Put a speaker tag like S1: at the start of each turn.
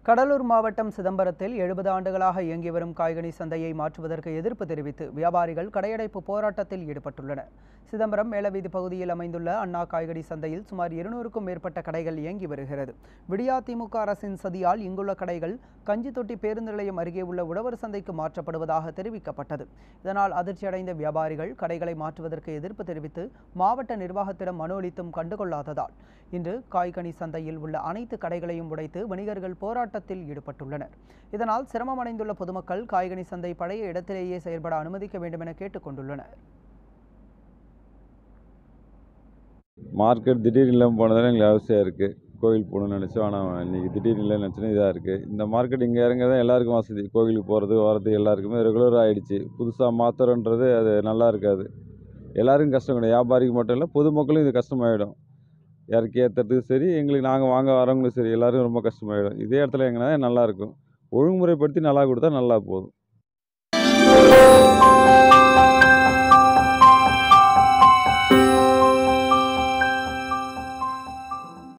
S1: கடலூர் மாவட்டம் சிதம்பரத்தில் எழுபது ஆண்டுகளாக இயங்கி வரும் காய்கனி சந்தையை மாற்றுவதற்கு எதிர்ப்பு தெரிவித்து வியாபாரிகள் கடையடைப்பு போராட்டத்தில் ஈடுபட்டுள்ளனர் சிதம்பரம் மேலவீதி பகுதியில் அமைந்துள்ள அண்ணா காய்கனி சந்தையில் சுமார் இருநூறுக்கும் மேற்பட்ட கடைகள் இயங்கி வருகிறது விடியா திமுக அரசின் சதியால் இங்குள்ள கடைகள் கஞ்சி தொட்டி பேருந்து நிலையம் அருகே உள்ள உழவர் சந்தைக்கு மாற்றப்படுவதாக தெரிவிக்கப்பட்டது இதனால் அதிர்ச்சியடைந்த வியாபாரிகள் கடைகளை மாற்றுவதற்கு எதிர்ப்பு தெரிவித்து மாவட்ட நிர்வாகத்திடம் மனு அளித்தும் கண்டுகொள்ளாததால் இன்று காய்கனி சந்தையில் உள்ள அனைத்து கடைகளையும் உடைத்து வணிகர்கள் போராட்டத்தில் ஈடுபட்டுள்ளனர் இதனால் சிரமமடைந்துள்ள பொதுமக்கள் காய்கனி சந்தை பழைய இடத்திலேயே செயல்பட அனுமதிக்க வேண்டும் என கேட்டுக்கொண்டுள்ளனர்
S2: மார்க்கெட் திடீர் இல்லாமல் போனதால எங்களுக்கு அவசியம் இருக்குது கோவில் போகணும்னு நினச்சோம் ஆனால் இன்றைக்கி திடீர்னு இல்லைன்னு நினச்சோன்னா இதாக இருக்குது இந்த மார்க்கெட் இங்கே இறங்க தான் எல்லாருக்கும் வசதி கோவிலுக்கு போகிறது வரது எல்லாருக்குமே ரெகுலர் ஆகிடுச்சு புதுசாக மாற்றுறன்றது அது நல்லா இருக்காது எல்லாருக்கும் கஷ்டம் கிடையாது வியாபாரிக்கு மட்டும் இல்லை பொதுமக்களும் இது கஷ்டமாயிடும் இறக்கி ஏற்றுறதுக்கு சரி எங்களுக்கு நாங்கள் வாங்க வரவங்களும் சரி எல்லாருக்கும் ரொம்ப கஷ்டமாயிடும் இதே இடத்துல எங்கன்னா நல்லாயிருக்கும் ஒழுங்குமுறைப்படுத்தி நல்லா கொடுத்தா நல்லா போதும்